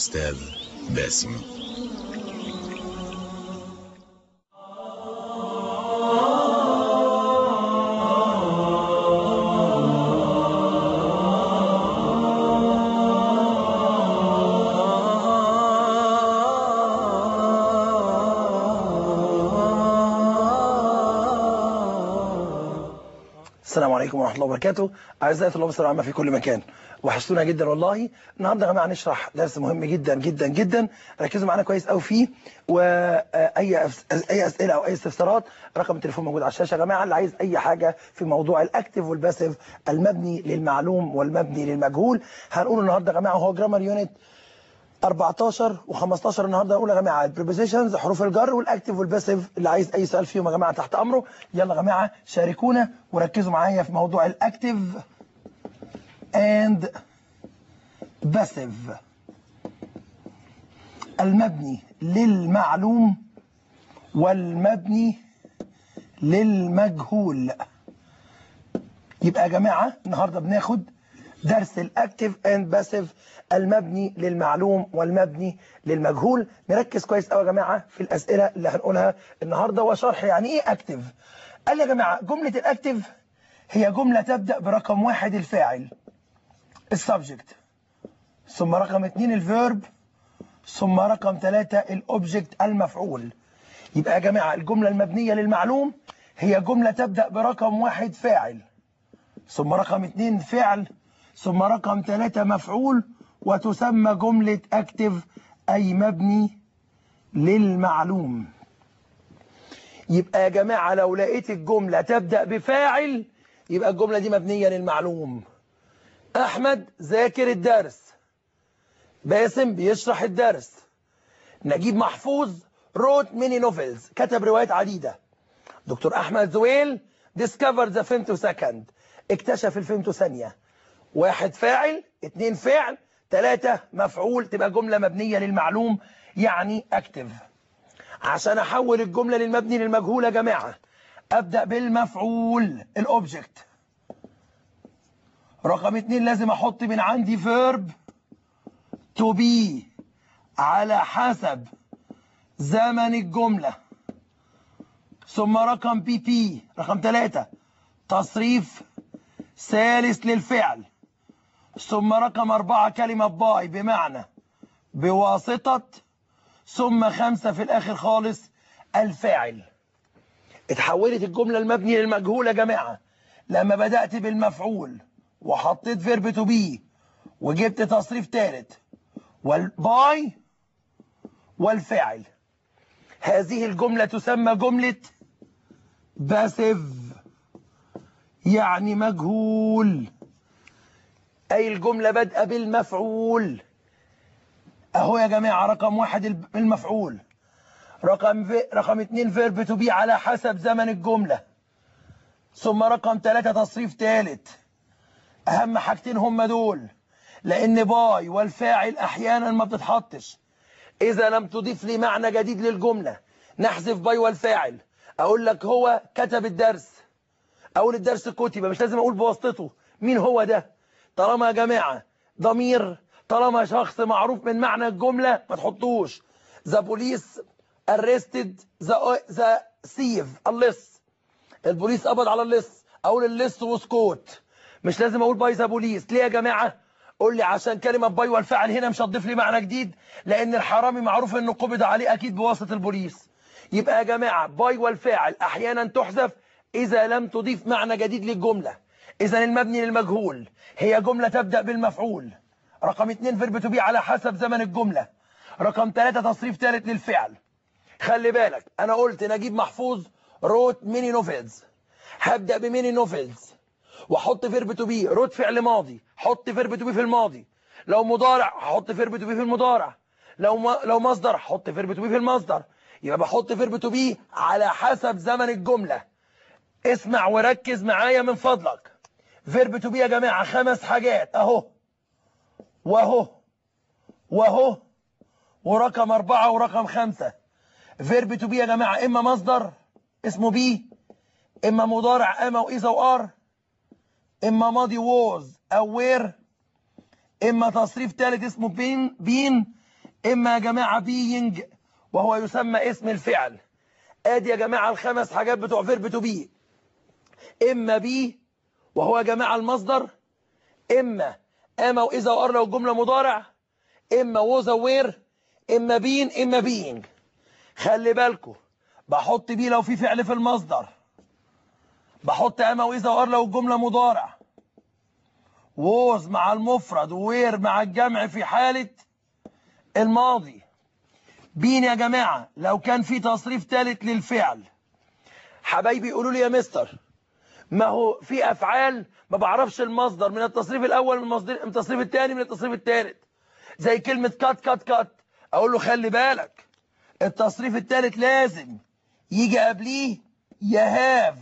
أستاذ باسم السلام عليكم ورحمة الله وبركاته أعزائي طلاب الثانوية العامة في كل مكان وحشتونا جدا والله النهارده يا جماعة نشرح درس مهم جدا جدا جدا ركزوا معانا كويس قوي فيه وأي أي أسئلة أو أي استفسارات رقم التليفون موجود على الشاشة يا جماعة اللي عايز أي حاجة في موضوع الأكتف والباسيف المبني للمعلوم والمبني للمجهول هنقول النهارده يا جماعة هو جرامر يونت 14 و15 النهارده هنقول يا جماعه البريبوزيشنز حروف الجر والاكتف والباسيف اللي عايز اي سؤال فيهم يا جماعه تحت امره يلا يا جماعه شاركونا وركزوا معايا في موضوع الاكتف اند باسيف المبني للمعلوم والمبني للمجهول يبقى يا جماعه النهارده بناخد درس الاكتف اند باسيف المبني للمعلوم والمبني للمجهول نركز كويس قوي يا جماعه في الاسئله اللي هنقولها النهارده وشرح يعني ايه اكتف قال يا جماعه جمله الاكتف هي جمله تبدا برقم واحد الفاعل السبجكت ثم رقم اتنين الفيرب ثم رقم ثلاثة الاوبجكت المفعول يبقى يا جماعه الجمله المبنيه للمعلوم هي جمله تبدا برقم واحد فاعل ثم رقم اتنين فعل ثم رقم ثلاثة مفعول وتسمى جملة أكتف أي مبني للمعلوم يبقى يا جماعة لو لقيت الجملة تبدأ بفاعل يبقى الجملة دي مبنية للمعلوم أحمد ذاكر الدرس باسم بيشرح الدرس نجيب محفوظ روت ميني نوفلز كتب روايات عديدة دكتور أحمد زويل discovered the femtosecond اكتشف الفيمتو ثانية واحد فاعل اتنين فعل تلاتة مفعول تبقى جملة مبنية للمعلوم يعني اكتف عشان احول الجملة للمبني للمجهول يا جماعة ابدأ بالمفعول الاوبجكت رقم اتنين لازم احط من عندي فيرب تو بي على حسب زمن الجملة ثم رقم بي بي رقم تلاتة تصريف ثالث للفعل ثم رقم أربعة كلمة باي بمعنى بواسطة ثم خمسة في الآخر خالص الفاعل اتحولت الجملة المبني للمجهول يا جماعة لما بدأت بالمفعول وحطيت فيرب تو بي وجبت تصريف ثالث والباي والفاعل هذه الجملة تسمى جملة باسيف يعني مجهول أي الجملة بادئة بالمفعول أهو يا جماعة رقم واحد المفعول رقم في رقم اتنين فيرب تو بي على حسب زمن الجملة ثم رقم ثلاثة تصريف ثالث أهم حاجتين هم دول لأن باي والفاعل أحيانا ما بتتحطش إذا لم تضيف لي معنى جديد للجملة نحذف باي والفاعل أقول لك هو كتب الدرس اقول الدرس كتب مش لازم اقول بواسطته مين هو ده طالما يا جماعه ضمير طالما شخص معروف من معنى الجمله ما تحطوش ذا بوليس ارستد ذا ذا سيف اللص البوليس قبض على اللص اقول اللص وسكوت مش لازم اقول باي ذا بوليس ليه يا جماعه قول لي عشان كلمه باي والفعل هنا مش هتضيف لي معنى جديد لان الحرامي معروف انه قبض عليه اكيد بواسطه البوليس يبقى يا جماعه باي والفاعل احيانا تحذف إذا لم تضيف معنى جديد للجملة إذا المبني للمجهول هي جملة تبدأ بالمفعول رقم اتنين فيرب تو بي على حسب زمن الجملة رقم ثلاثة تصريف ثالث للفعل خلي بالك أنا قلت نجيب محفوظ روت ميني نوفلز هبدأ بميني نوفلز واحط فيرب تو بي روت فعل ماضي حط فيرب تو بي في الماضي لو مضارع هحط فيرب تو بي في المضارع لو م... لو مصدر هحط فيرب تو بي في المصدر يبقى بحط فيرب تو بي على حسب زمن الجمله اسمع وركز معايا من فضلك فيرب تو بي يا جماعة خمس حاجات اهو واهو واهو ورقم أربعة ورقم خمسة فيرب تو بي يا جماعة إما مصدر اسمه بي إما مضارع أما وإذا وآر إما ماضي ووز أو وير إما تصريف ثالث اسمه بين بين اما يا جماعه بينج وهو يسمى اسم الفعل ادي يا جماعه الخمس حاجات بتوع فيرب تو بي اما بي وهو يا جماعه المصدر اما اما واذا وار لو الجمله مضارع اما ووز وير اما بين اما بينج خلي بالكم بحط بي لو في فعل في المصدر بحط اما واذا وار لو الجمله مضارع ووز مع المفرد ووير مع الجمع في حاله الماضي بين يا جماعه لو كان في تصريف ثالث للفعل حبايبي يقولوا لي يا مستر ما هو في افعال ما بعرفش المصدر من التصريف الاول من المصدر من التصريف الثاني من التصريف الثالث زي كلمه كات كات كات اقول له خلي بالك التصريف الثالث لازم يجي قبليه يا هاف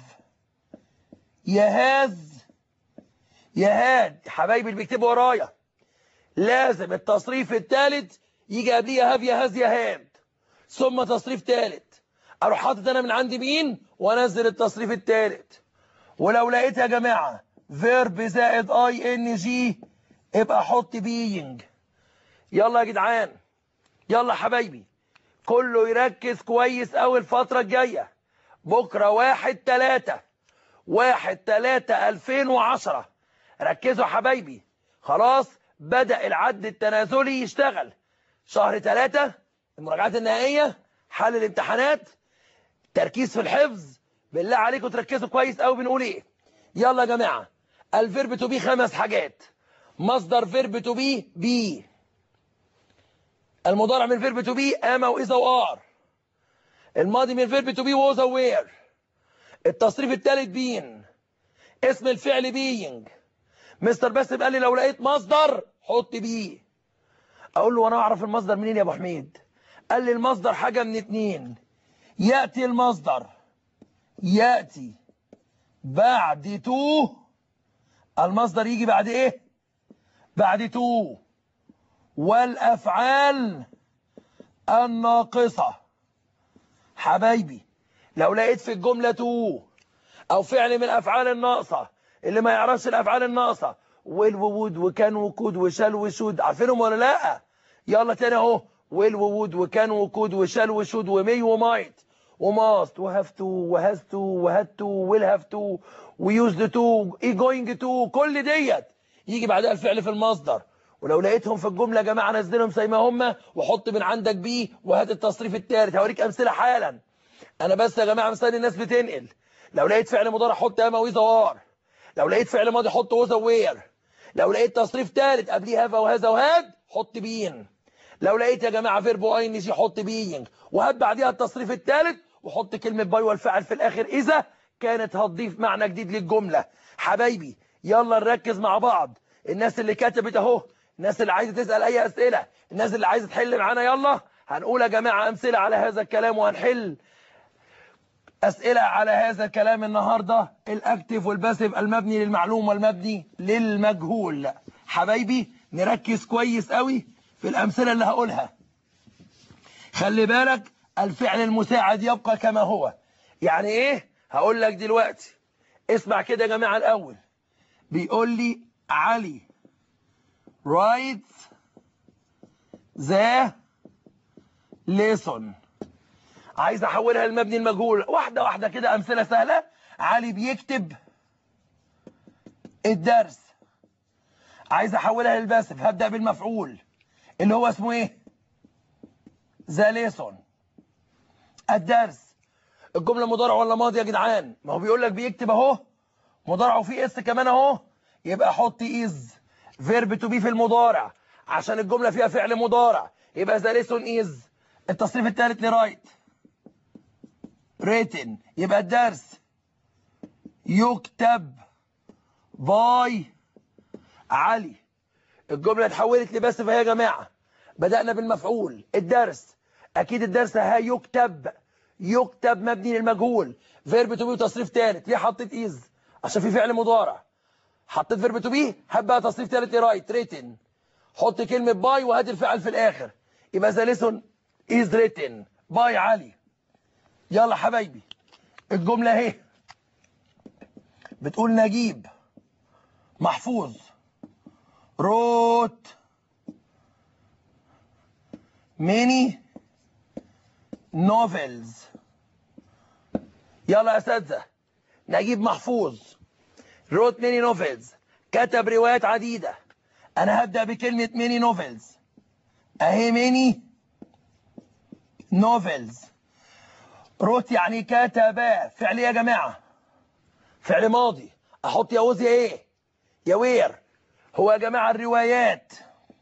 يا هاز يا هاد حبايبي اللي بيكتبوا ورايا لازم التصريف الثالث يجي قبليه يا هاف يا هاز يا هاد ثم تصريف ثالث اروح حاطط انا من عندي مين وانزل التصريف الثالث ولو لقيت يا جماعه فيرب زائد اي ان جي ابقى احط بينج يلا يا جدعان يلا حبايبي كله يركز كويس قوي الفتره الجايه بكره واحد تلاتة واحد تلاتة 2010 ركزوا حبايبي خلاص بدأ العد التنازلي يشتغل شهر تلاتة المراجعات النهائية حل الامتحانات تركيز في الحفظ بالله عليكم تركزوا كويس قوي بنقول ايه يلا يا جماعه الفيرب تو بي خمس حاجات مصدر فيرب تو بي بي المضارع من فيرب تو بي اما واذا وار الماضي من فيرب تو بي ووز وير التصريف الثالث بين اسم الفعل بينج مستر باسم قال لي لو لقيت مصدر حط بيه اقول له وانا اعرف المصدر منين يا ابو حميد قال لي المصدر حاجه من اتنين ياتي المصدر ياتي بعد تو المصدر يجي بعد ايه بعد تو والافعال الناقصه حبايبي لو لقيت في الجمله تو او فعل من الافعال الناقصه اللي ما يعرفش الافعال الناقصه ويل وود وكان وكود وشال وشود عارفينهم ولا لا يلا تاني اهو ويل وود وكان وكود وشال وشود ومي ومايت وماست وهاف تو وهاز تو وهاد تو ويل هاف تو ويوزد تو اي جوينج تو كل ديت يجي بعدها الفعل في المصدر ولو لقيتهم في الجمله يا جماعه نزلهم زي ما هم وحط من عندك بي وهات التصريف الثالث هوريك امثله حالا انا بس يا جماعه مستني الناس بتنقل لو لقيت فعل مضارع حط اما ويزا وار لو لقيت فعل ماضي حط وذا وير لو لقيت تصريف ثالث قبليه هذا وهذا وهاد حط بين لو لقيت يا جماعه فيرب اي ان جي حط بينج وهات بعديها التصريف الثالث وحط كلمه باي والفعل في الاخر اذا كانت هتضيف معنى جديد للجمله حبايبي يلا نركز مع بعض الناس اللي كتبت اهو الناس اللي عايزه تسال اي اسئله الناس اللي عايزه تحل معانا يلا هنقول يا جماعه امثله على هذا الكلام وهنحل أسئلة على هذا الكلام النهاردة الأكتف والباسف المبني للمعلوم والمبني للمجهول حبايبي نركز كويس قوي في الأمثلة اللي هقولها خلي بالك الفعل المساعد يبقى كما هو يعني إيه هقول لك دلوقتي اسمع كده يا جماعة الأول بيقول لي علي writes the lesson عايز احولها لمبني المجهول واحده واحده كده امثله سهله علي بيكتب الدرس عايز احولها للباسف هبدا بالمفعول اللي هو اسمه ايه ذا ليسون الدرس الجمله مضارع ولا ماضي يا جدعان ما هو بيقول لك بيكتب اهو مضارع وفيه اس كمان اهو يبقى حط از فيرب تو بي في المضارع عشان الجمله فيها فعل مضارع يبقى ذا ليسون از التصريف الثالث لرايت written يبقى الدرس يكتب باي علي الجملة اتحولت لبس فهي يا جماعة بدأنا بالمفعول الدرس أكيد الدرس هيكتب يكتب مبني للمجهول فيرب تو بي وتصريف ثالث ليه حطيت إيز عشان في فعل مضارع حطيت فيرب تو بي هات بقى تصريف ثالث رايت ريتن حط كلمة باي وهات الفعل في الآخر يبقى ذا ليسون إز ريتن باي علي يلا حبايبي الجملة اهي بتقول نجيب محفوظ روت ميني نوفلز يلا يا اساتذه نجيب محفوظ روت ميني نوفلز كتب روايات عديده انا هبدا بكلمه ميني نوفلز اهي ميني نوفلز روت يعني كتب فعل إيه يا جماعه فعل ماضي احط يا وزي ايه يا وير هو يا جماعه الروايات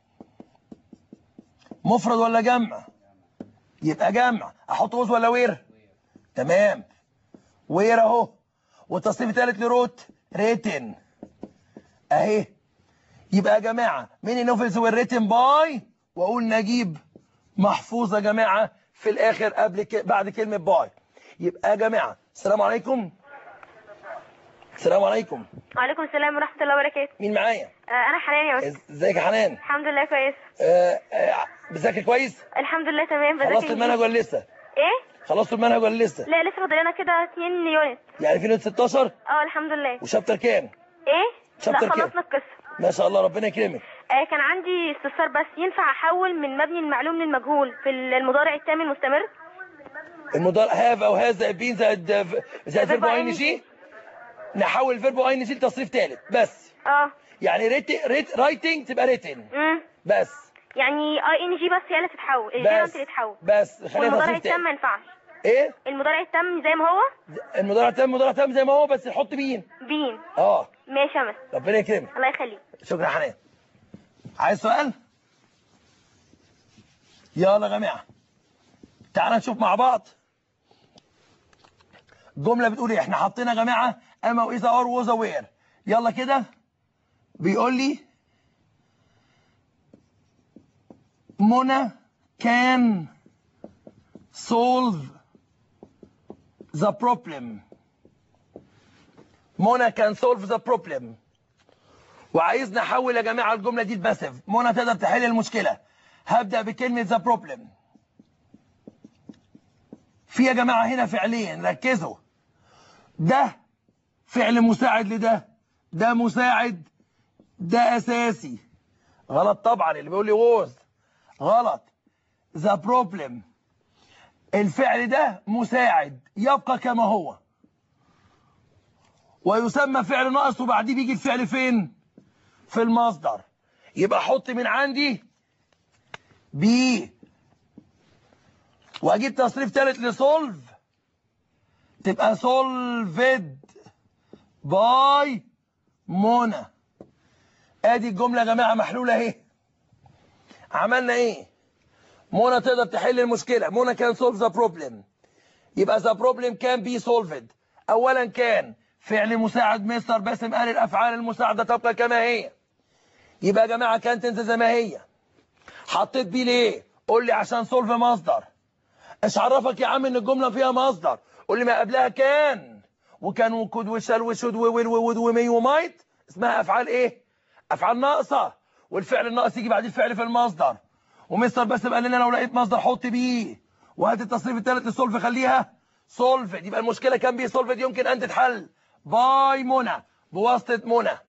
مفرد ولا جمع يبقى جمع احط وز ولا وير تمام وير اهو والتصنيف الثالث لروت ريتن اهي يبقى يا جماعه مين نوفلز والريتن باي واقول نجيب محفوظ يا جماعه في الاخر قبل ك... بعد كلمه باي يبقى يا جماعه السلام عليكم السلام عليكم وعليكم السلام ورحمة الله وبركاته مين معايا آه أنا حنان يا أستاذ إز- ازيك يا حنان الحمد لله كويس آه، آه، بذاكر كويس الحمد لله تمام بذاكر خلصت المنهج إنجليزي. ولا لسه إيه؟ خلصت المنهج ولا لسه لا لسه فاضل لنا كده 2 يونت يعني في نوت 16 اه الحمد لله وشابتر كام إيه؟ شابتر لا كام؟ خلصنا القصة ما شاء الله ربنا يكرمك آه كان عندي استفسار بس ينفع أحول من مبني المعلوم للمجهول في المضارع التام المستمر؟ المضارع هاف او هاز زائد بين زائد زائد فيربو فيربو اي ان جي نحول الفيربو اي ان جي لتصريف ثالث بس اه يعني ريت ريت رايتنج تبقى ريتن امم بس يعني اي ان جي بس هي اللي تتحول الجيرانت بس اللي تتحول بس خلينا والمضارع تصريف التام ما ثالث ينفعش ايه المضارع التام زي ما هو المضارع تام المضارع تام زي ما هو بس نحط بين بين اه ماشي يا مستر ربنا يكرمك الله يخليك شكرا يا حنان عايز سؤال يلا يا جماعه تعالى نشوف مع بعض جمله بتقول ايه احنا حاطين يا جماعه اما واذا اور وذا وير يلا كده بيقول لي منى كان solve the problem منى كان solve the problem وعايز نحول يا جماعه الجمله دي لباسيف منى تقدر تحل المشكله هبدا بكلمه ذا بروبلم في يا جماعه هنا فعلين ركزوا ده فعل مساعد لده ده مساعد ده اساسي غلط طبعا اللي بيقول لي ووز غلط ذا بروبلم الفعل ده مساعد يبقى كما هو ويسمى فعل ناقص وبعديه بيجي الفعل فين في المصدر يبقى احط من عندي بي واجيب تصريف ثالث لسولف تبقى سولفد باي منى ادي الجمله يا جماعه محلوله اهي عملنا ايه منى تقدر تحل المشكله منى كان سولف ذا بروبلم يبقى ذا بروبلم كان بي سولفد اولا كان فعل مساعد مستر باسم قال الافعال المساعده تبقى كما هي يبقى يا جماعه كانت تنزل زي ما هي حطيت بيه ليه قول لي عشان سولف مصدر ايش عرفك يا عم ان الجمله فيها مصدر قول لي ما قبلها كان وكان وكود وشال وشود وويل وود ومي ومايت اسمها افعال ايه افعال ناقصه والفعل الناقص يجي بعد الفعل في المصدر ومستر بس قال لنا لو لقيت مصدر حط بيه وهات التصريف الثالث للسولف خليها سولفد يبقى المشكله كان بيه سولفد يمكن ان تتحل باي منى بواسطه منى